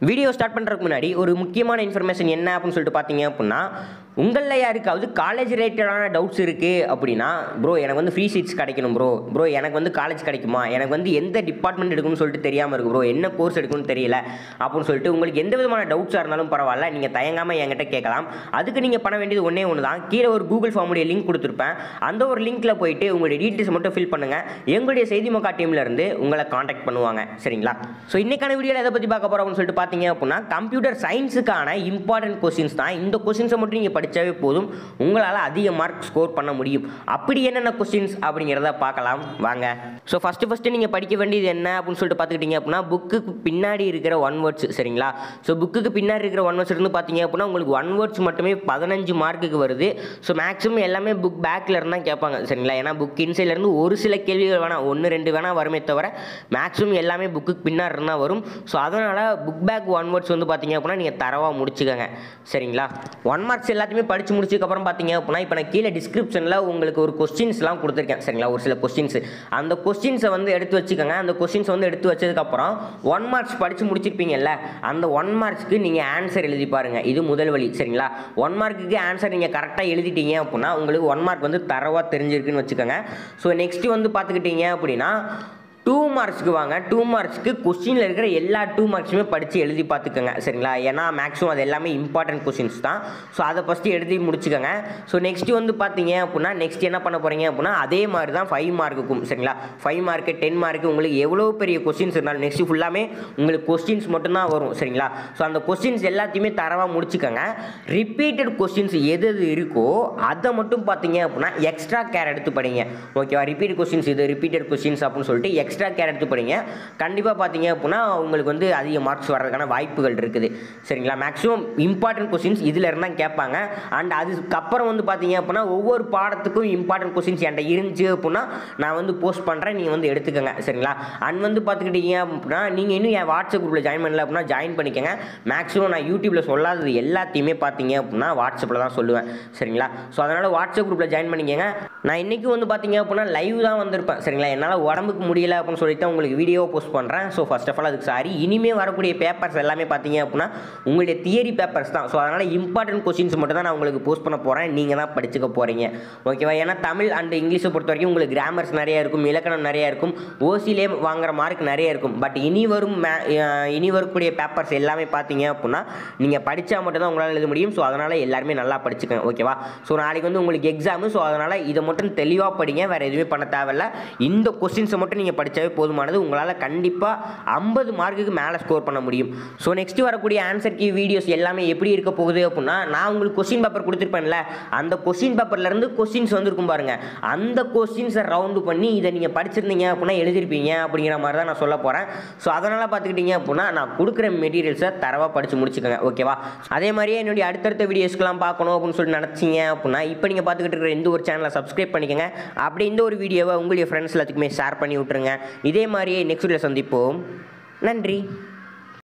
video start பண்ணுறதுக்கு முன்னாடி ஒரு முக்கியமான இன்ஃபர்மேஷன் என்ன அப்படின்னு சொல்லிட்டு பார்த்தீங்க அப்படின்னா உங்களில் யாருக்காவது காலேஜ் ரிலேட்டடான டவுட்ஸ் இருக்குது அப்படின்னா ப்ரோ எனக்கு வந்து ஃப்ரீ சீட்ஸ் கிடைக்கணும் ப்ரோ ப்ரோ எனக்கு வந்து காலேஜ் கிடைக்குமா எனக்கு வந்து எந்த டிபார்ட்மெண்ட் எடுக்கணும்னு சொல்லிட்டு தெரியாமல் இருக்கு ப்ரோ என்ன கோர்ஸ் எடுக்கணும்னு தெரியல அப்படின்னு சொல்லிட்டு உங்களுக்கு எந்த விதமான டவுட்ஸாக இருந்தாலும் பரவாயில்ல நீங்கள் தயங்காமல் என்கிட்ட கேட்கலாம் அதுக்கு நீங்கள் பண்ண வேண்டியது ஒன்றே ஒன்று தான் கீழே ஒரு கூகுள் ஃபார்முடைய லிங்க் கொடுத்துருப்பேன் அந்த ஒரு லிங்க்கில் போயிட்டு உங்களுடைய டீட்டெயில்ஸ் மட்டும் ஃபில் பண்ணுங்கள் எங்களுடைய செய்தி மக்கா டீம்ல இருந்து உங்களை காண்டாக்ட் பண்ணுவாங்க சரிங்களா ஸோ இன்னைக்கான வீடியோவில் எதை பற்றி பார்க்க போகிறோம் அப்படின்னு சொல்லிட்டு பார்த்தீங்க அப்படின்னா கம்ப்யூட்டர் சயின்ஸுக்கான இம்பார்ட்டன்ட் கொஸ்டின்ஸ் தான் இந்த கொஸ்டின்ஸை மட்டும் நீங்கள் படித்தாவே போதும் உங்களால் அதிக மார்க் ஸ்கோர் பண்ண முடியும் அப்படி என்னென்ன கொஸ்டின்ஸ் அப்படிங்கிறத பார்க்கலாம் வாங்க ஸோ ஃபஸ்ட்டு ஃபஸ்ட்டு நீங்கள் படிக்க வேண்டியது என்ன அப்படின்னு சொல்லிட்டு பார்த்துக்கிட்டீங்க அப்படின்னா புக்குக்கு பின்னாடி இருக்கிற ஒன் வேர்ட்ஸ் சரிங்களா ஸோ புக்குக்கு பின்னாடி இருக்கிற ஒன் வேர்ட்ஸ் இருந்து பார்த்தீங்க அப்படின்னா உங்களுக்கு ஒன் வேர்ட்ஸ் மட்டுமே பதினஞ்சு மார்க்குக்கு வருது ஸோ மேக்ஸிமம் எல்லாமே புக் பேக்கில் இருந்து தான் கேட்பாங்க சரிங்களா ஏன்னா புக் இன்சைட்ல இருந்து ஒரு சில கேள்விகள் வேணால் ஒன்று ரெண்டு வேணால் வருமே தவிர மேக்ஸிமம் எல்லாமே புக்குக்கு பின்னாடி இருந்தால் வரும் ஸோ அதனால் புக் பேக் ஒன் வேர்ட்ஸ் வந்து பார்த்தீங்க அப்படின்னா நீங்கள் தரவாக முடிச்சுக்கோங்க சரிங்களா ஒன் மார்க்ஸ் எல்லாத்தையுமே படித்து முடிச்சதுக்கப்புறம் பார்த்தீங்க அப்படின்னா இப்போ நான் கீழே டிஸ்கிரிப்ஷனில் உங்களுக்கு ஒரு கொஸ்டின்ஸ்லாம் கொடுத்துருக்கேன் சரிங்களா ஒரு சில கொஸ்டின்ஸ் அந்த கொஸ்டின்ஸை வந்து எடுத்து வச்சுக்கோங்க அந்த கொஸ்டின்ஸ் வந்து எடுத்து வச்சதுக்கப்புறம் ஒன் மார்க்ஸ் படித்து முடிச்சிருப்பீங்கல்ல அந்த ஒன் மார்க்ஸ்க்கு நீங்கள் ஆன்சர் எழுதி பாருங்கள் இது முதல் வழி சரிங்களா ஒன் மார்க்குக்கு ஆன்சர் நீங்கள் கரெக்டாக எழுதிட்டீங்க அப்படின்னா உங்களுக்கு ஒன் மார்க் வந்து தரவாக தெரிஞ்சிருக்குன்னு வச்சுக்கோங்க ஸோ நெக்ஸ்ட் வந்து பார்த்துக்கிட்டீங்க அப்படின்னா டூ மார்க்ஸ்க்கு வாங்க டூ மார்க்ஸ்க்கு கொஸ்டினில் இருக்கிற எல்லா டூ மார்க்ஸுமே படித்து எழுதி பார்த்துக்கோங்க சரிங்களா ஏன்னா மேக்ஸிமம் அது எல்லாமே இம்பார்ட்டன்ட் கொஸ்டின்ஸ் தான் ஸோ அதை ஃபஸ்ட்டு எழுதி முடிச்சுக்கோங்க ஸோ நெக்ஸ்ட்டு வந்து பார்த்தீங்க அப்படின்னா நெக்ஸ்ட் என்ன பண்ண போகிறீங்க அப்படின்னா அதே மாதிரி தான் ஃபைவ் மார்க்குக்கும் சரிங்களா ஃபைவ் மார்க்கு டென் மார்க்கு உங்களுக்கு எவ்வளோ பெரிய கொஸ்டின்ஸ் இருந்தாலும் நெக்ஸ்ட் ஃபுல்லாமே உங்களுக்கு கொஸ்டின்ஸ் மட்டும்தான் வரும் சரிங்களா ஸோ அந்த கொஸ்டின்ஸ் எல்லாத்தையுமே தரவாக முடிச்சுக்கோங்க ரிப்பீட்டட் கொஸ்டின்ஸ் எது எது இருக்கோ அதை மட்டும் பார்த்தீங்க அப்படின்னா எக்ஸ்ட்ரா கேர் எடுத்து படிங்க ஓகேவா ரிப்பீட் கொஸ்டின்ஸ் இது ரிப்பீட்டட் கொஸ்டின்ஸ் அப்படின்னு சொல்லிட்டு எக்ஸ்ட்ரா கேர் எடுத்து படிங்க கண்டிப்பாக பார்த்தீங்க அப்படின்னா உங்களுக்கு வந்து அதிக மார்க்ஸ் வர்றதுக்கான வாய்ப்புகள் இருக்குது சரிங்களா மேக்ஸிமம் இம்பார்ட்டன்ட் கொஸ்டின்ஸ் இதில் இருந்தால் கேட்பாங்க அண்ட் அதுக்கப்புறம் வந்து பார்த்தீங்க அப்படின்னா ஒவ்வொரு பாடத்துக்கும் இம்பார்ட்டன்ட் கொஸ்டின்ஸ் என்கிட்ட இருந்துச்சு அப்படின்னா நான் வந்து போஸ்ட் பண்ணுறேன் நீங்கள் வந்து எடுத்துக்கோங்க சரிங்களா அண்ட் வந்து பார்த்துக்கிட்டீங்க அப்படின்னா நீங்கள் இன்னும் என் வாட்ஸ்அப் குரூப்பில் ஜாயின் பண்ணல அப்படின்னா ஜாயின் பண்ணிக்கோங்க மேக்ஸிமம் நான் யூடியூப்பில் சொல்லாதது எல்லாத்தையுமே பார்த்தீங்க அப்படின்னா வாட்ஸ்அப்பில் தான் சொல்லுவேன் சரிங்களா ஸோ அதனால் வாட்ஸ்அப் குரூப்பில் ஜாயின் பண்ணிக்கோங்க நான் இன்றைக்கி வந்து பார்த்தீங்க அப்படின்னா லைவ் தான் வந்திருப்பேன் சரிங்களா என்னால் உடம்புக்கு முடியல அப்படின்னு சொல்லிட்டு தான் உங்களுக்கு வீடியோ போஸ்ட் பண்ணுறேன் ஸோ ஃபர்ஸ்ட் ஆஃப் ஆல் அதுக்கு சாரி இனிமேல் வரக்கூடிய பேப்பர்ஸ் எல்லாமே பார்த்தீங்க அப்படின்னா உங்களுடைய தியரி பேப்பர்ஸ் தான் ஸோ அதனால் இம்பார்ட்டன்ட் கொஸ்டின்ஸ் மட்டும் தான் நான் உங்களுக்கு போஸ்ட் பண்ண போகிறேன் நீங்கள் தான் படிச்சுக்க போகிறீங்க ஓகேவா ஏன்னா தமிழ் அண்ட் இங்கிலீஷை பொறுத்த வரைக்கும் உங்களுக்கு கிராமர்ஸ் நிறைய இருக்கும் இலக்கணம் நிறைய இருக்கும் ஓசிலே வாங்குற மார்க் நிறைய இருக்கும் பட் இனி வரும் மே அஹ் இனி வரக்கூடிய பேப்பர்ஸ் எல்லாமே பார்த்தீங்க அப்படின்னா நீங்கள் படித்தா மட்டும் தான் உங்களால் எழுத முடியும் ஸோ அதனால் எல்லாருமே நல்லா படிச்சுக்கோங்க ஓகேவா ஸோ நாளைக்கு வந்து உங்களுக்கு எக்ஸாமு ஸோ அதனால் இதை மட்டும் தெளிவாக படிங்க வேறு எதுவுமே பண்ண தேவையில்ல இந்த கொஸ்டின்ஸை மட்டும் நீங்கள் படித்தாவே போதுமானது உங்களால் கண்டிப்பாக ஐம்பது மார்க்குக்கு மேலே ஸ்கோர் பண்ண முடியும் ஸோ நெக்ஸ்ட் வரக்கூடிய ஆன்சர் கீ வீடியோஸ் எல்லாமே எப்படி இருக்க போகுது அப்படின்னா நான் உங்களுக்கு கொஸ்டின் பேப்பர் கொடுத்துருப்பேன்ல அந்த கொஸ்டின் பேப்பர்லேருந்து கொஸ்டின்ஸ் வந்திருக்கும் பாருங்க அந்த கொஸ்டின்ஸை ரவுண்டு பண்ணி இதை நீங்கள் படிச்சிருந்தீங்க அப்படின்னா எழுதிருப்பீங்க அப்படிங்கிற மாதிரி தான் நான் சொல்ல போகிறேன் ஸோ அதனால் பார்த்துக்கிட்டீங்க அப்படின்னா நான் கொடுக்குற மெட்டீரியல்ஸை தரவாக படித்து முடிச்சுக்கோங்க ஓகேவா அதே மாதிரியே என்னுடைய அடுத்தடுத்த வீடியோஸ்க்கெலாம் பார்க்கணும் அப்படின்னு சொல்லி நினச்சிங்க அப்படின்னா இப்போ நீங்கள் பார்த்துக்கிட்டு இருக்கிற இந்த ஒரு சேனலை சப்ஸ்கிரைப் பண்ணிக்கோங்க அப்படி இந்த ஒரு வீடியோவை உங்களுடைய ஃப்ரெண்ட்ஸ் எல்லாத்துக்குமே ஷேர் பண்ணி விட்ருங்க இதே மாதிரியே நெக்ஸ்ட் வீடியோ சந்திப்போம் நன்றி